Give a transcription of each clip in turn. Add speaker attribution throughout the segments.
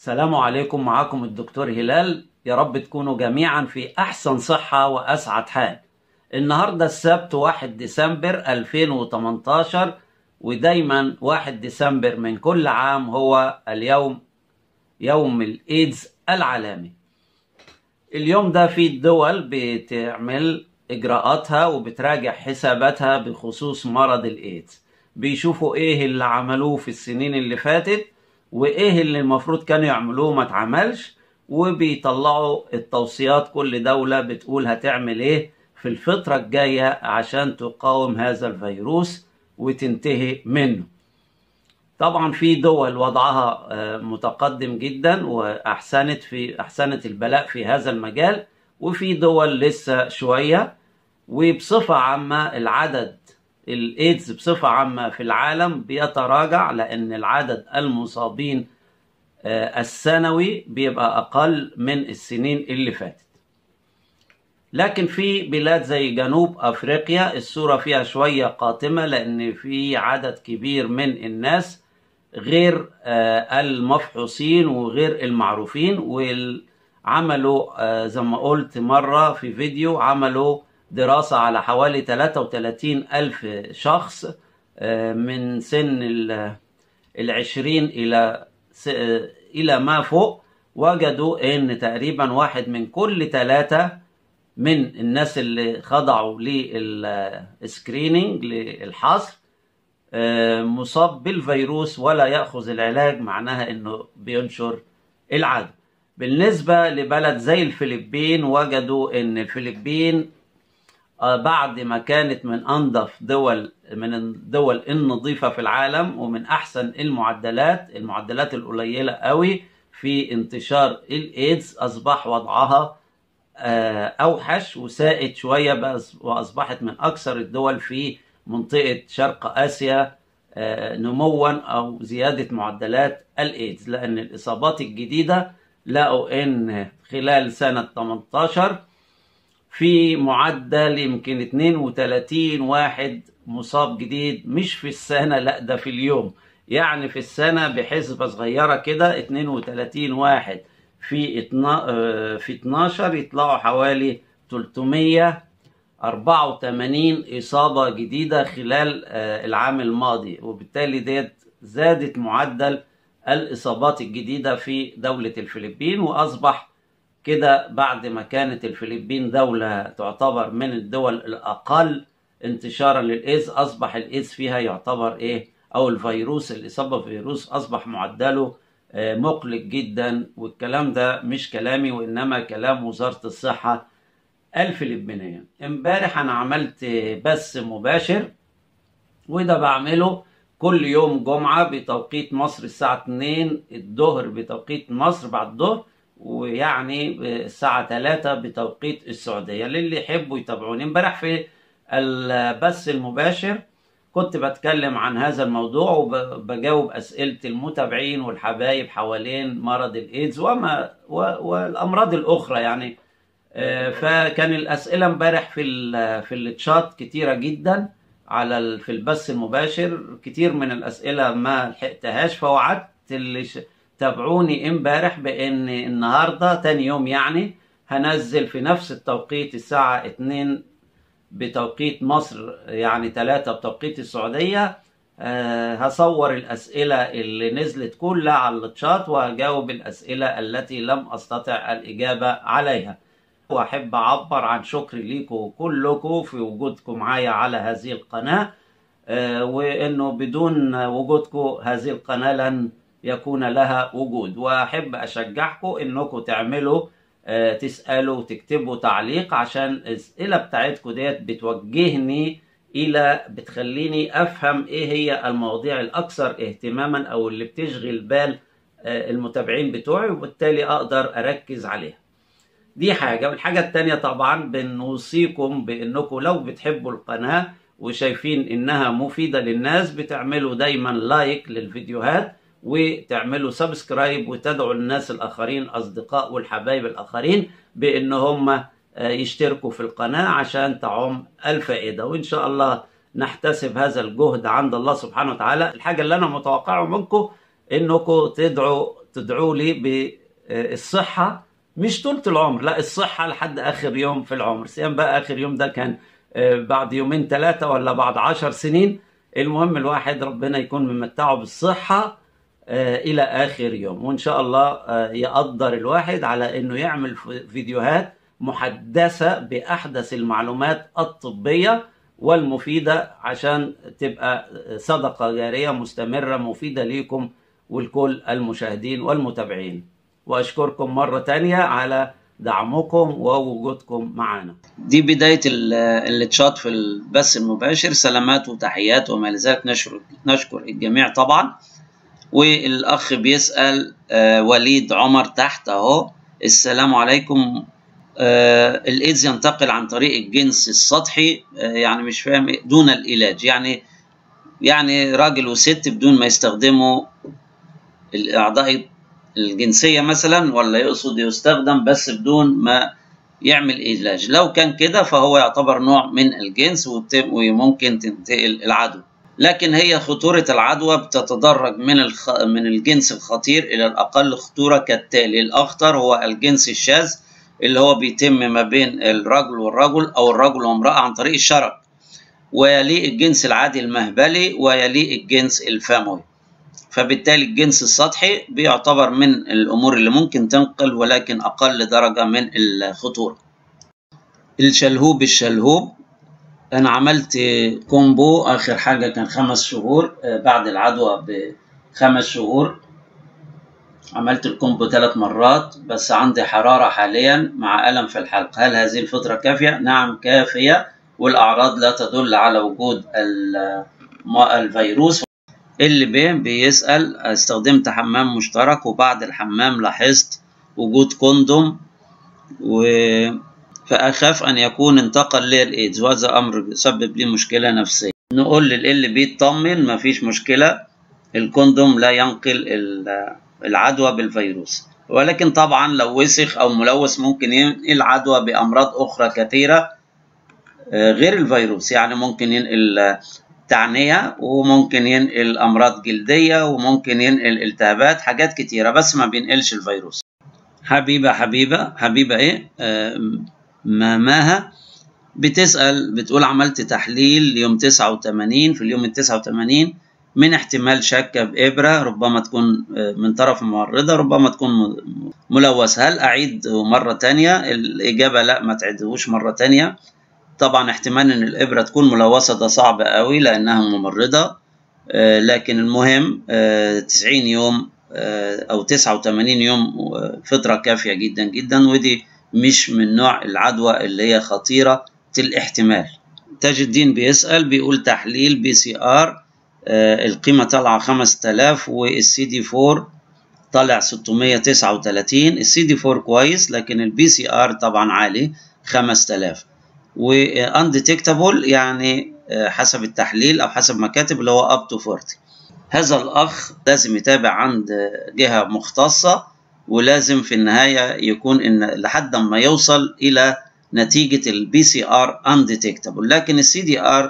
Speaker 1: السلام عليكم معكم الدكتور هلال يا رب تكونوا جميعا في أحسن صحة وأسعد حال النهاردة السبت 1 ديسمبر 2018 ودايما 1 ديسمبر من كل عام هو اليوم يوم الإيدز العالمي اليوم ده في الدول بتعمل إجراءاتها وبتراجع حساباتها بخصوص مرض الإيدز بيشوفوا إيه اللي عملوه في السنين اللي فاتت وايه اللي المفروض كانوا يعملوه ما اتعملش وبيطلعوا التوصيات كل دولة بتقول هتعمل ايه في الفترة الجاية عشان تقاوم هذا الفيروس وتنتهي منه طبعا في دول وضعها متقدم جدا واحسنت في احسنت البلاء في هذا المجال وفي دول لسه شوية وبصفة عامة العدد الايدز بصفة عامة في العالم بيتراجع لأن العدد المصابين السنوي بيبقى أقل من السنين اللي فاتت لكن في بلاد زي جنوب أفريقيا الصورة فيها شوية قاتمة لأن في عدد كبير من الناس غير المفحوصين وغير المعروفين وعملوا زي ما قلت مرة في فيديو عملوا دراسة على حوالي 33 ألف شخص من سن العشرين إلى إلى ما فوق وجدوا إن تقريبا واحد من كل ثلاثة من الناس اللي خضعوا للسكرينينج للحصر مصاب بالفيروس ولا يأخذ العلاج معناها إنه بينشر العدوى بالنسبة لبلد زي الفلبين وجدوا إن الفلبين بعد ما كانت من انظف دول من الدول النظيفه في العالم ومن احسن المعدلات المعدلات القليله قوي في انتشار الايدز اصبح وضعها اوحش وسائد شويه واصبحت من اكثر الدول في منطقه شرق اسيا نموا او زياده معدلات الايدز لان الاصابات الجديده لقوا ان خلال سنه 18 في معدل يمكن 32 واحد مصاب جديد مش في السنة لا ده في اليوم يعني في السنة بحسبة صغيرة كده 32 واحد في في 12 يطلعوا حوالي 384 إصابة جديدة خلال العام الماضي وبالتالي ديت زادت معدل الإصابات الجديدة في دولة الفلبين وأصبح كده بعد ما كانت الفلبين دولة تعتبر من الدول الأقل انتشارا للإيدز أصبح الإيدز فيها يعتبر إيه أو الفيروس الإصابة بفيروس أصبح معدله مقلق جدا والكلام ده مش كلامي وإنما كلام وزارة الصحة الفلبينية امبارح أنا عملت بث مباشر وده بعمله كل يوم جمعة بتوقيت مصر الساعة 2 الظهر بتوقيت مصر بعد الظهر ويعني الساعة 3 بتوقيت السعودية للي يحبوا يتابعوني امبارح في البث المباشر كنت بتكلم عن هذا الموضوع وبجاوب أسئلة المتابعين والحبايب حوالين مرض الإيدز وما والأمراض الأخرى يعني فكان الأسئلة امبارح في في التشات كتيرة جدا على في البث المباشر كتير من الأسئلة ما لحقتهاش فوعدت اللي تابعوني امبارح بان النهارده تاني يوم يعني هنزل في نفس التوقيت الساعة 2 بتوقيت مصر يعني 3 بتوقيت السعودية أه هصور الأسئلة اللي نزلت كلها على الشات وهجاوب الأسئلة التي لم أستطع الإجابة عليها وأحب أعبر عن شكري ليكم كلكم في وجودكم معايا على هذه القناة أه وإنه بدون وجودكم هذه القناة لن يكون لها وجود واحب اشجعكم انكم تعملوا آه تسالوا وتكتبوا تعليق عشان الاسئله بتاعتكم ديت بتوجهني الى بتخليني افهم ايه هي المواضيع الاكثر اهتماما او اللي بتشغل بال آه المتابعين بتوعي وبالتالي اقدر اركز عليها دي حاجه والحاجه التانية طبعا بنوصيكم بانكم لو بتحبوا القناه وشايفين انها مفيده للناس بتعملوا دايما لايك للفيديوهات وتعملوا سبسكرايب وتدعوا الناس الاخرين اصدقاء والحبايب الاخرين بان هم يشتركوا في القناه عشان تعم الفائده وان شاء الله نحتسب هذا الجهد عند الله سبحانه وتعالى الحاجه اللي انا متوقعه منكم انكم تدعوا تدعوا لي بالصحة مش طولة العمر لا الصحة لحد آخر يوم في العمر سيان بقى آخر يوم ده كان بعد يومين ثلاثة ولا بعد عشر سنين المهم الواحد ربنا يكون ممتعه بالصحة إلى آخر يوم وإن شاء الله يقدر الواحد على إنه يعمل فيديوهات محدثة بأحدث المعلومات الطبية والمفيدة عشان تبقى صدقة جارية مستمرة مفيدة ليكم ولكل المشاهدين والمتابعين وأشكركم مرة تانية على دعمكم ووجودكم معنا
Speaker 2: دي بداية التشات في البث المباشر سلامات وتحيات وما لذلك نشكر, نشكر الجميع طبعا والأخ بيسأل وليد عمر تحت أهو السلام عليكم آه الايدز ينتقل عن طريق الجنس السطحي آه يعني مش فاهم دون العلاج يعني يعني راجل وست بدون ما يستخدموا الاعضاء الجنسيه مثلا ولا يقصد يستخدم بس بدون ما يعمل علاج لو كان كده فهو يعتبر نوع من الجنس وممكن تنتقل العدوى لكن هي خطورة العدوى بتتدرج من الخ... من الجنس الخطير إلى الأقل خطورة كالتالي الأخطر هو الجنس الشاذ اللي هو بيتم ما بين الرجل والرجل او الرجل والامراه عن طريق الشرج ويليه الجنس العادي المهبلي ويليه الجنس الفموي فبالتالي الجنس السطحي بيعتبر من الامور اللي ممكن تنقل ولكن اقل درجه من الخطوره الشلهوب الشلهوب انا عملت كومبو اخر حاجه كان خمس شهور بعد العدوى بخمس شهور عملت الكومبو ثلاث مرات بس عندي حرارة حاليا مع ألم في الحلق هل هذه الفترة كافية؟ نعم كافية والأعراض لا تدل على وجود الفيروس اللي بيه بيسأل استخدمت حمام مشترك وبعد الحمام لاحظت وجود كوندوم و فأخاف أن يكون انتقل لي الإيدز وهذا أمر سبب لي مشكلة نفسية نقول للي بيطمن مفيش مشكلة الكوندوم لا ينقل العدوى بالفيروس ولكن طبعا لو وسخ او ملوث ممكن ينقل عدوى بامراض اخرى كثيره غير الفيروس يعني ممكن ينقل تعنيه وممكن ينقل امراض جلديه وممكن ينقل التهابات حاجات كتيره بس ما بينقلش الفيروس حبيبه حبيبه حبيبه ايه آه ماماها بتسال بتقول عملت تحليل يوم 89 في اليوم ال 89 من احتمال شك بإبرة ربما تكون من طرف الممرضة ربما تكون ملوثة هل أعيد مرة تانية الإجابة لا ما تعيدهوش مرة تانية طبعا احتمال أن الإبرة تكون ملوثة ده صعب قوي لأنها ممرضة لكن المهم 90 يوم أو 89 يوم فترة كافية جدا جدا ودي مش من نوع العدوى اللي هي خطيرة الاحتمال تاج الدين بيسأل بيقول تحليل بي سي آر القيمة طالعة 5000 والسي دي 4 طالع 639 السي دي 4 كويس لكن البي سي ار طبعا عالي 5000 وانديتكتابل يعني حسب التحليل او حسب ما كاتب اللي هو اب تو 40 هذا الاخ لازم يتابع عند جهة مختصة ولازم في النهاية يكون ان لحد ما يوصل الى نتيجة البي سي ار انديتكتابل لكن السي دي ار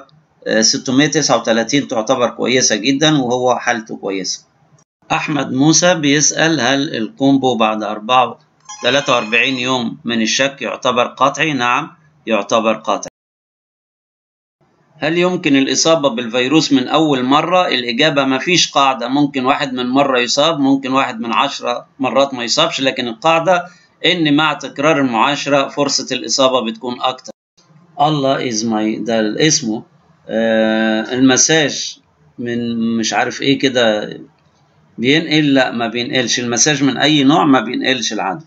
Speaker 2: 639 تعتبر كويسة جدا وهو حالته كويسة أحمد موسى بيسأل هل الكومبو بعد 4 43 يوم من الشك يعتبر قطعي؟ نعم يعتبر قطعي هل يمكن الإصابة بالفيروس من أول مرة؟ الإجابة ما فيش قاعدة ممكن واحد من مرة يصاب ممكن واحد من عشرة مرات ما يصابش لكن القاعدة إن مع تكرار المعاشرة فرصة الإصابة بتكون أكتر الله إز ماي ده اسمه آه المساج من مش عارف ايه كده بينقل لا ما بينقلش المساج من اي نوع ما بينقلش العدوى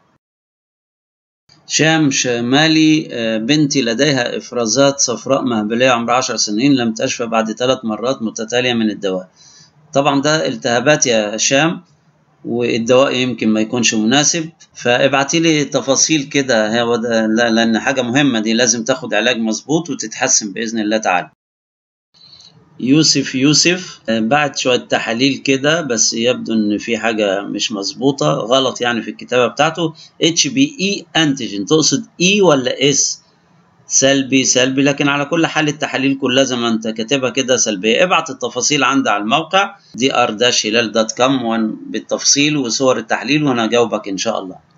Speaker 2: شام شمالي آه بنتي لديها افرازات صفراء مهبليه عمرها 10 سنين لم تشفى بعد ثلاث مرات متتاليه من الدواء طبعا ده التهابات يا شام والدواء يمكن ما يكونش مناسب فابعتي لي تفاصيل كده هو ده لا لان حاجه مهمه دي لازم تاخد علاج مظبوط وتتحسن باذن الله تعالى يوسف يوسف بعد شويه تحاليل كده بس يبدو ان في حاجه مش مظبوطه غلط يعني في الكتابه بتاعته اتش بي اي انتيجين تقصد اي ولا اس سلبي سلبي لكن على كل حال التحاليل كلها زي ما انت كاتبها كده سلبيه ابعت التفاصيل عندي على الموقع دي ار هلال دوت كوم بالتفصيل وصور التحليل وانا اجاوبك ان شاء الله